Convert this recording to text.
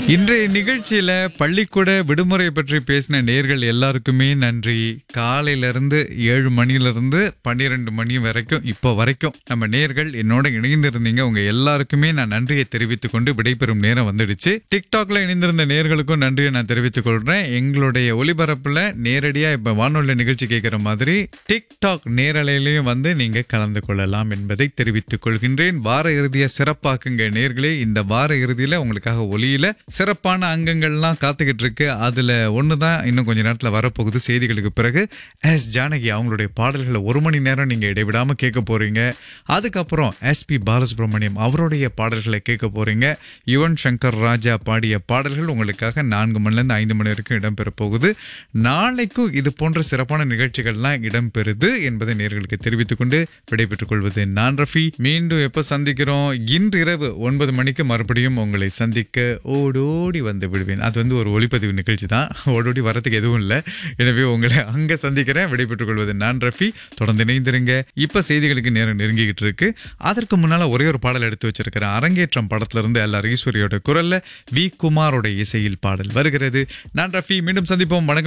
இன்றைய நிகழ்ச்சியில பள்ளிக்கூட விடுமுறை பற்றி பேசின நேர்கள் எல்லாருக்குமே நன்றி காலையில இருந்து ஏழு மணில இருந்து பன்னிரெண்டு மணி வரைக்கும் இப்போ வரைக்கும் நம்ம நேர்கள் என்னோட இணைந்திருந்தீங்க உங்க எல்லாருக்குமே நான் நன்றியை தெரிவித்துக் கொண்டு விடைபெறும் நேரம் வந்துடுச்சு டிக்டாக்ல இணைந்திருந்த நேர்களுக்கும் நன்றியை நான் தெரிவித்துக் கொள்றேன் எங்களுடைய ஒளிபரப்புல நேரடியா இப்ப வானொலி நிகழ்ச்சி கேட்கிற மாதிரி டிக்டாக் நேரலையிலையும் வந்து நீங்க கலந்து கொள்ளலாம் என்பதை தெரிவித்துக் கொள்கின்றேன் வார இறுதியை சிறப்பாக்குங்க நேர்களே இந்த வார இறுதியில உங்களுக்காக ஒளியில சிறப்பான அங்கங்கள்லாம் காத்துக்கிட்டு இருக்கு அதுல ஒண்ணுதான் இன்னும் கொஞ்ச நேரத்துல வரப்போகுது செய்திகளுக்கு பிறகு எஸ் ஜானகி அவங்களுடைய பாடல்களை ஒரு மணி நேரம் நீங்க இடைவிடாம கேட்க போறீங்க அதுக்கப்புறம் எஸ் பி பாலசுப்ரமணியம் அவருடைய பாடல்களை கேட்க போறீங்க யுவன் சங்கர் ராஜா பாடிய பாடல்கள் உங்களுக்காக நான்கு மணில இருந்து ஐந்து மணி வரைக்கும் இடம்பெற போகுது நாளைக்கும் இது போன்ற சிறப்பான நிகழ்ச்சிகள்லாம் இடம்பெறுது என்பதை நேர்களுக்கு தெரிவித்துக் கொண்டு விடைபெற்றுக் கொள்வது நான் ரஃபி மீண்டும் எப்ப சந்திக்கிறோம் இன்று இரவு ஒன்பது மணிக்கு மறுபடியும் உங்களை சந்திக்க ஓடோடி வந்து விடுவேன் அது வந்து ஒரு ஒளிப்பதிவு நிகழ்ச்சி தான் ஓடோடி வரதுக்கு எதுவும் இல்லை எனவே உங்களை அங்க சந்திக்கிறேன் விடைபெற்றுக் கொள்வது நான் ரஃபி தொடர்ந்து இணைந்திருங்க இப்ப செய்திகளுக்கு நேரம் நெருங்கிக்கிட்டு இருக்கு அதற்கு முன்னால ஒரே ஒரு பாடல் எடுத்து வச்சிருக்கிறேன் அரங்கேற்றம் படத்துல இருந்து எல் ஈஸ்வரியோட குரல்ல வி குமாரோட இசையில் பாடல் வருகிறது நான் ரஃபி மீண்டும் சந்திப்போம் வணக்கம்